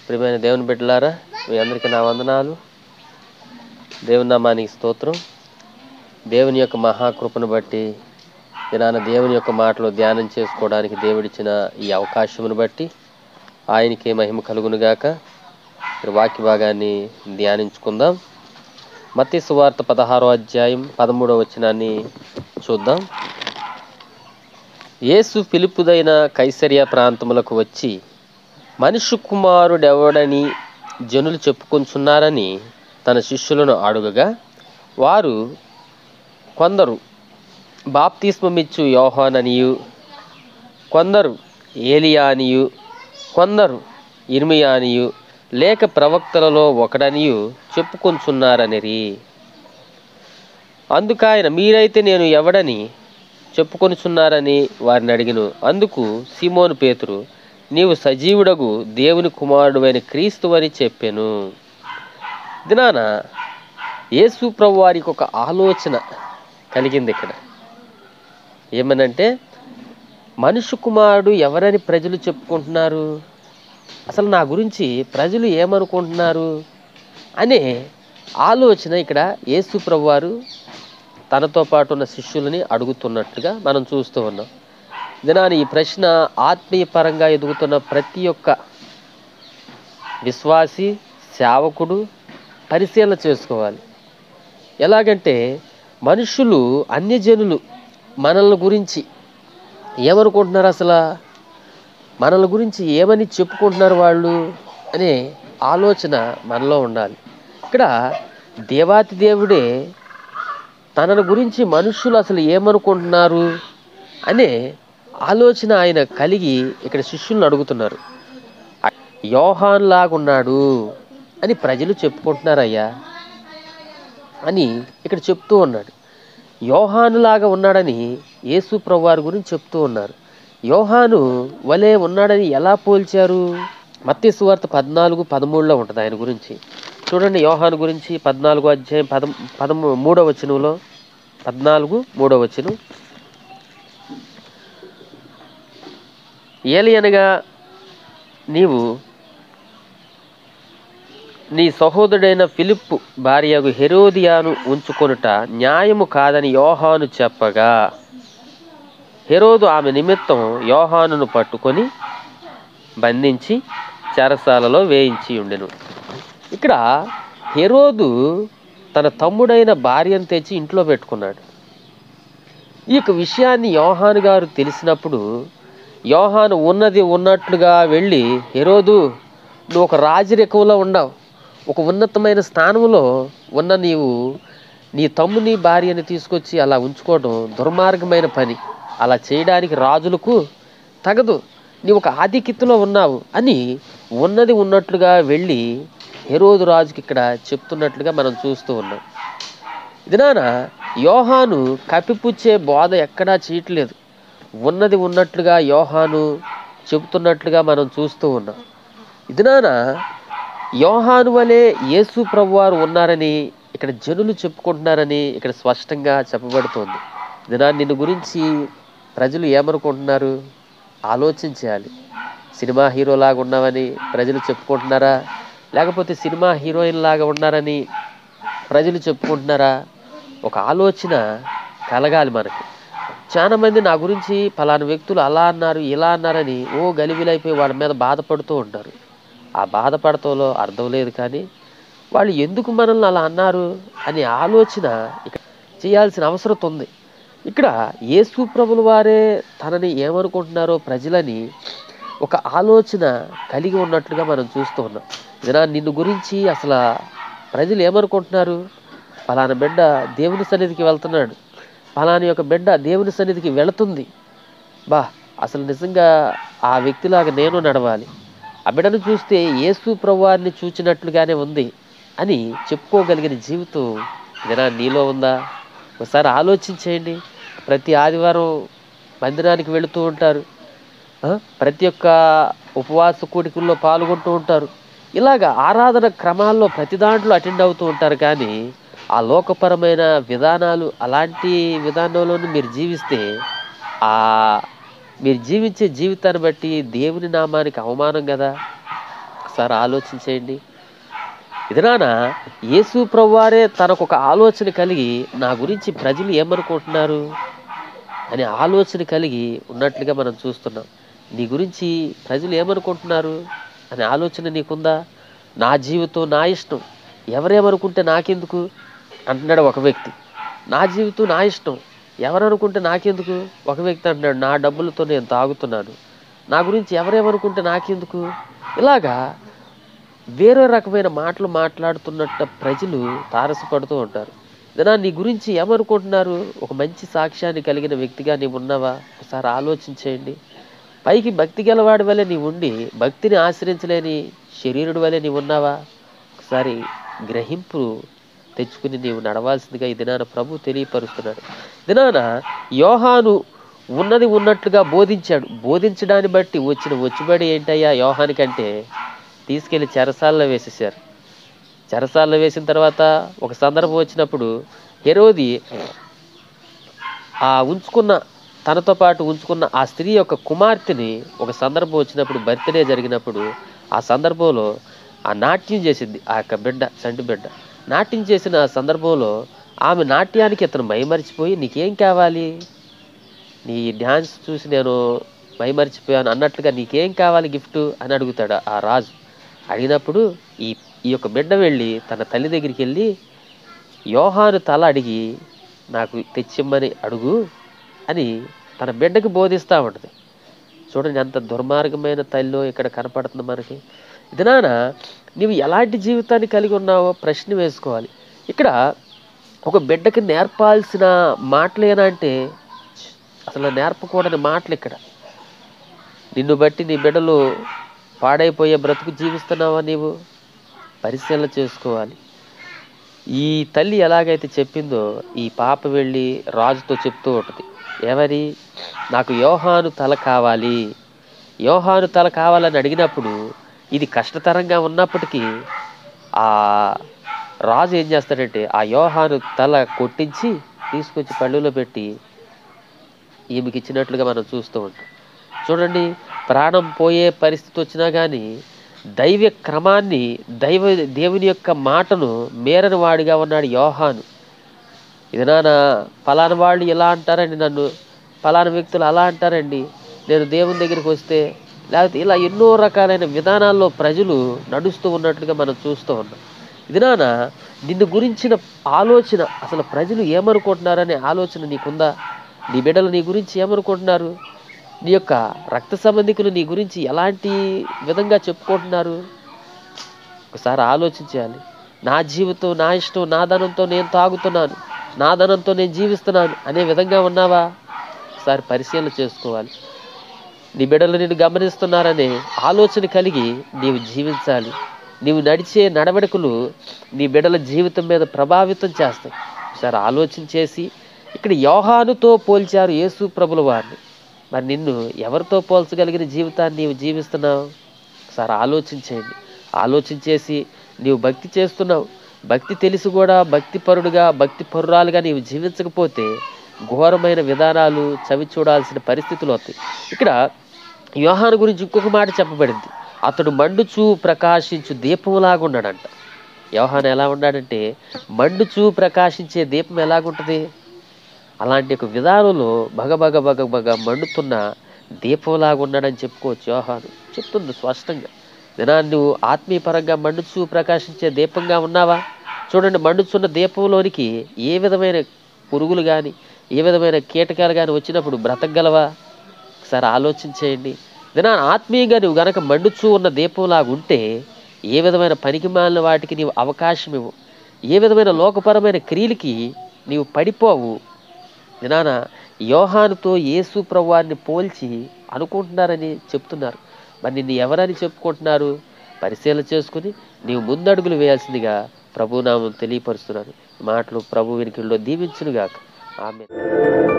ప్రియమైన దేవుని బిడ్డలారా మీ అందరికీ నా వందనాలు దేవుని నామానికి స్తోత్రం దేవుని యొక్క మహాకృపను బట్టి దినాన దేవుని యొక్క మాటలు ధ్యానం చేసుకోవడానికి దేవుడిచ్చిన ఈ అవకాశమును బట్టి ఆయనకే మహిమ కలుగునుగాక మరి వాక్య భాగాన్ని ధ్యానించుకుందాం మత్తి సువార్త పదహారో అధ్యాయం పదమూడవ వచనాన్ని చూద్దాం యేసు ఫిలిప్పుదైన కైసరియా ప్రాంతములకు వచ్చి మనుష్య కుమారుడెవడని జనులు చెప్పుకొంచున్నారని తన శిష్యులను అడుగగా వారు కొందరు బాప్తిస్మమిచ్చు యోహాననియు కొందరు ఏలియానియు కొందరు ఇర్మియానియు లేక ప్రవక్తలలో ఒకడనియు చెప్పుకొంచున్నారనిరి అందుకాయన మీరైతే నేను ఎవడని చెప్పుకొనుచున్నారని వారిని అడిగిను అందుకు సీమోను పేతురు నీవు సజీవుడగు దేవుని కుమారుడువైన క్రీస్తు అని చెప్పాను దినాన యేసు ప్రభు వారికి ఒక ఆలోచన కలిగింది ఇక్కడ ఏమనంటే మనుషు కుమారుడు ఎవరని ప్రజలు చెప్పుకుంటున్నారు అసలు నా గురించి ప్రజలు ఏమనుకుంటున్నారు అనే ఆలోచన ఇక్కడ యేసు ప్రభు వారు తనతో పాటు ఉన్న శిష్యులని అడుగుతున్నట్టుగా మనం చూస్తూ ఉన్నాం దినాని ఈ ప్రశ్న ఆత్మీయ పరంగా ఎదుగుతున్న ప్రతి ఒక్క విశ్వాసి సేవకుడు పరిశీలన చేసుకోవాలి ఎలాగంటే మనుషులు అన్యజనులు మనల్ని గురించి ఏమనుకుంటున్నారు అసలు మనల్ని గురించి ఏమని చెప్పుకుంటున్నారు వాళ్ళు అనే ఆలోచన మనలో ఉండాలి ఇక్కడ దేవాతి దేవుడే తనను గురించి మనుషులు అసలు ఏమనుకుంటున్నారు అనే ఆలోచన ఆయన కలిగి ఇక్కడ శిష్యులను అడుగుతున్నారు యోహాన్ లాగున్నాడు అని ప్రజలు చెప్పుకుంటున్నారయ్యా అని ఇక్కడ చెప్తూ ఉన్నాడు యోహాను లాగా ఉన్నాడని యేసు ప్రభువారి గురించి చెప్తూ ఉన్నారు యోహాను వలే ఉన్నాడని ఎలా పోల్చారు మత్తి సువార్త పద్నాలుగు పదమూడులో ఉంటుంది ఆయన గురించి చూడండి యోహాను గురించి పద్నాలుగు అధ్యాయం పదం పదమూ మూడో వచనంలో పద్నాలుగు మూడో వచనం ఏలి అనగా నీవు నీ సహోదరుడైన ఫిలిప్పు భార్యగు హెరోదియాను ఉంచుకొనుట న్యాయము కాదని యోహాను చెప్పగా హెరోదు ఆమె నిమిత్తం యోహానును పట్టుకొని బంధించి చెరసాలలో వేయించి ఉండెను ఇక్కడ హెరోదు తన తమ్ముడైన భార్యను తెచ్చి ఇంట్లో పెట్టుకున్నాడు ఈ యొక్క విషయాన్ని యోహాను గారు తెలిసినప్పుడు యోహాను ఉన్నది ఉన్నట్లుగా వెళ్ళి హెరోదు నువ్వు ఒక రాజరికంలో ఉండవు ఒక ఉన్నతమైన స్థానంలో ఉన్న నీవు నీ తమ్ముని భార్యని తీసుకొచ్చి అలా ఉంచుకోవడం దుర్మార్గమైన పని అలా చేయడానికి రాజులకు తగదు నీవు ఒక ఆధిక్యతలో ఉన్నావు అని ఉన్నది ఉన్నట్లుగా వెళ్ళి హెరోదు రాజుకి ఇక్కడ చెప్తున్నట్లుగా మనం చూస్తూ ఉన్నాం ఇదినాన యోహాను కప్పిపుచ్చే బోధ ఎక్కడా చేయట్లేదు ఉన్నది ఉన్నట్లుగా యోహాను చెబుతున్నట్లుగా మనం చూస్తూ ఉన్నాం ఇదినాన యోహాను వలె యేసు ప్రభువారు ఉన్నారని ఇక్కడ జనులు చెప్పుకుంటున్నారని ఇక్కడ స్పష్టంగా చెప్పబడుతోంది దినా నిన్ను గురించి ప్రజలు ఏమనుకుంటున్నారు ఆలోచించాలి సినిమా హీరో లాగా ఉన్నావని ప్రజలు చెప్పుకుంటున్నారా లేకపోతే సినిమా హీరోయిన్ లాగా ఉన్నారని ప్రజలు చెప్పుకుంటున్నారా ఒక ఆలోచన కలగాలి మనకి చాలా మంది నా గురించి ఫలానా వ్యక్తులు అలా అన్నారు ఇలా అన్నారని ఓ గలిబిలైపోయి వాళ్ళ మీద బాధపడుతూ ఉంటారు ఆ బాధపడటంలో అర్థం లేదు కానీ వాళ్ళు ఎందుకు మనల్ని అలా అన్నారు అనే ఆలోచన ఇక్కడ చేయాల్సిన అవసరం ఉంది ఇక్కడ యేసు ప్రభుల వారే తనని ఏమనుకుంటున్నారో ప్రజలని ఒక ఆలోచన కలిగి ఉన్నట్లుగా మనం చూస్తూ ఉన్నాం ఇదినా నిన్ను గురించి అసలు ప్రజలు ఏమనుకుంటున్నారు ఫలానా బిడ్డ దేవుని సన్నిధికి వెళ్తున్నాడు ఫలాని యొక్క బిడ్డ దేవుని సన్నిధికి వెళుతుంది బా అసలు నిజంగా ఆ వ్యక్తిలాగా నేను నడవాలి ఆ బిడ్డను చూస్తే యేసు ప్రభువారిని చూచినట్లుగానే ఉంది అని చెప్పుకోగలిగిన జీవితం ఇదినా నీలో ఉందా ఒకసారి ఆలోచించేయండి ప్రతి ఆదివారం మందిరానికి వెళుతూ ఉంటారు ఆ, ప్రతి ఒక్క ఉపవాస కూడికల్లో పాల్గొంటూ ఉంటారు ఇలాగ ఆరాధన క్రమాల్లో ప్రతి దాంట్లో అటెండ్ అవుతూ ఉంటారు కానీ ఆ లోకపరమైన విధానాలు అలాంటి విధానంలోనూ మీరు జీవిస్తే ఆ మీరు జీవించే జీవితాన్ని బట్టి దేవుని నామానికి అవమానం కదా ఒకసారి ఆలోచించేయండి ఇదనాన యేసు ప్రభువారే తనకు ఒక ఆలోచన కలిగి నా గురించి ప్రజలు ఏమనుకుంటున్నారు అనే ఆలోచన కలిగి ఉన్నట్లుగా మనం చూస్తున్నాం నీ గురించి ప్రజలు ఏమనుకుంటున్నారు అనే ఆలోచన నీకుందా నా జీవితం నా ఇష్టం ఎవరేమనుకుంటే నాకెందుకు అంటున్నాడు ఒక వ్యక్తి నా జీవితం నా ఇష్టం ఎవరనుకుంటే నాకెందుకు ఒక వ్యక్తి అంటున్నాడు నా డబ్బులతో నేను తాగుతున్నాను నా గురించి ఎవరేమనుకుంటే నాకెందుకు ఇలాగా వేరే రకమైన మాటలు మాట్లాడుతున్నట్ట ప్రజలు తారసపడుతూ ఉంటారు ఇదనా నీ గురించి ఏమనుకుంటున్నారు ఒక మంచి సాక్ష్యాన్ని కలిగిన వ్యక్తిగా నీవు ఉన్నావా ఒకసారి ఆలోచించేయండి పైకి భక్తి గలవాడి వలె నీవు ఉండి భక్తిని ఆశ్రయించలేని శరీరుడి వలె నీవు ఉన్నావా ఒకసారి గ్రహింపు తెచ్చుకుని నీవు నడవాల్సిందిగా ఈ దినాన ప్రభు తెలియపరుస్తున్నాడు దినాన యోహాను ఉన్నది ఉన్నట్లుగా బోధించాడు బోధించడాన్ని బట్టి వచ్చిన వచ్చుబడి ఏంటయ్యా యోహానికంటే తీసుకెళ్లి చెరసాల్లో వేసేసారు చెరసాల్లో వేసిన తర్వాత ఒక సందర్భం వచ్చినప్పుడు హెరోది ఆ ఉంచుకున్న తనతో పాటు ఉంచుకున్న ఆ స్త్రీ యొక్క కుమార్తెని ఒక సందర్భం వచ్చినప్పుడు బర్త్డే జరిగినప్పుడు ఆ సందర్భంలో ఆ నాట్యం చేసింది ఆ యొక్క బిడ్డ చంటి బిడ్డ నాట్యం చేసిన ఆ సందర్భంలో ఆమె నాట్యానికి ఇతను మైమరిచిపోయి నీకేం కావాలి నీ డ్యాన్స్ చూసి నేను మైమరిచిపోయాను అన్నట్లుగా నీకేం కావాలి గిఫ్ట్ అని అడుగుతాడు ఆ రాజు అడిగినప్పుడు ఈ ఈ యొక్క బిడ్డ వెళ్ళి తన తల్లి దగ్గరికి వెళ్ళి యోహాను తల అడిగి నాకు తెచ్చిమ్మని అడుగు అని తన బిడ్డకి బోధిస్తూ ఉంటుంది చూడండి ఎంత దుర్మార్గమైన తల్లిలో ఇక్కడ కనపడుతుంది మనకి ఇది నాన్న నీవు ఎలాంటి జీవితాన్ని కలిగి ఉన్నావో ప్రశ్న వేసుకోవాలి ఇక్కడ ఒక బిడ్డకి నేర్పాల్సిన మాటలేనా అంటే అసలు నేర్పకూడని మాటలు ఇక్కడ నిన్ను బట్టి నీ బిడ్డలు పాడైపోయే బ్రతుకు జీవిస్తున్నావా నీవు పరిశీలన చేసుకోవాలి ఈ తల్లి ఎలాగైతే చెప్పిందో ఈ పాప వెళ్ళి రాజుతో చెప్తూ ఉంటుంది ఎవరి నాకు యోహాను తల కావాలి యోహాను తల కావాలని అడిగినప్పుడు ఇది కష్టతరంగా ఉన్నప్పటికీ ఆ రాజు ఏం చేస్తాడంటే ఆ యోహాను తల కొట్టించి తీసుకొచ్చి పళ్ళులో పెట్టి ఈమెకి ఇచ్చినట్లుగా మనం చూస్తూ ఉంటాం చూడండి ప్రాణం పోయే పరిస్థితి వచ్చినా కానీ దైవ క్రమాన్ని దైవ దేవుని యొక్క మాటను మేరని వాడిగా ఉన్నాడు యోహాను ఇది నాన్న ఫలానా వాళ్ళు ఇలా అంటారండి నన్ను ఫలానా వ్యక్తులు అలా అంటారండి నేను దేవుని దగ్గరికి వస్తే లేకపోతే ఇలా ఎన్నో రకాలైన విధానాల్లో ప్రజలు నడుస్తూ ఉన్నట్లుగా మనం చూస్తూ ఉన్నాం ఇది నాన్న నిన్ను గురించిన ఆలోచన అసలు ప్రజలు ఏమనుకుంటున్నారనే ఆలోచన నీకుందా నీ బిడ్డలు నీ గురించి ఏమనుకుంటున్నారు నీ యొక్క రక్త సంబంధికులు నీ గురించి ఎలాంటి విధంగా చెప్పుకుంటున్నారు ఒకసారి ఆలోచించాలి నా జీవితం నా ఇష్టం నా ధనంతో నేను తాగుతున్నాను నా ధనంతో నేను జీవిస్తున్నాను అనే విధంగా ఉన్నావా ఒకసారి పరిశీలన చేసుకోవాలి నీ బిడ్డలు నిన్ను గమనిస్తున్నారనే ఆలోచన కలిగి నీవు జీవించాలి నీవు నడిచే నడవడికలు నీ బిడ్డల జీవితం మీద ప్రభావితం చేస్తాయి ఒకసారి ఆలోచన చేసి ఇక్కడ యోహానుతో పోల్చారు యేసు ప్రభుల వారిని మరి నిన్ను ఎవరితో పోల్చగలిగిన జీవితాన్ని నీవు జీవిస్తున్నావు ఒకసారి ఆలోచించేయండి ఆలోచించేసి నీవు భక్తి చేస్తున్నావు భక్తి తెలిసి కూడా భక్తి పరుడుగా భక్తి పరురాలుగా నీవు జీవించకపోతే ఘోరమైన విధానాలు చవి చూడాల్సిన పరిస్థితులు వస్తాయి ఇక్కడ యోహాను గురించి ఇంకొక మాట చెప్పబడింది అతడు మండుచూ ప్రకాశించు దీపంలాగా ఉన్నాడంట యోహాను ఎలా ఉన్నాడంటే మండుచూ ప్రకాశించే దీపం ఎలాగుంటుంది అలాంటి ఒక విధానంలో బగ బగ బగ బగ మండుతున్న దీపంలాగా ఉన్నాడని చెప్పుకోవచ్చు యోహాను చెప్తుంది స్పష్టంగా దినాన్ని నువ్వు ఆత్మీయపరంగా మండుచూ ప్రకాశించే దీపంగా ఉన్నావా చూడండి మండుచున్న దీపంలోనికి ఏ విధమైన పురుగులు కానీ ఏ విధమైన కీటకాలు కానీ వచ్చినప్పుడు బ్రతకగలవా ఒకసారి ఆలోచించేయండి దినా ఆత్మీయంగా నువ్వు గనక మండుచూ ఉన్న దీపంలాగా ఉంటే ఏ విధమైన పనికి మాలిన వాటికి నీవు అవకాశం ఇవ్వు ఏ విధమైన లోకపరమైన క్రియలకి నీవు పడిపోవు దినాన యోహానుతో యేసు ప్రభువారిని పోల్చి అనుకుంటున్నారని చెప్తున్నారు మరి నిన్ను ఎవరని చెప్పుకుంటున్నారు పరిశీలన చేసుకుని నీవు ముందడుగులు వేయాల్సిందిగా ప్రభునామం తెలియపరుస్తున్నాను ఈ మాటలు ప్రభు వెనుకల్లో దీవించునుగాక ఆమె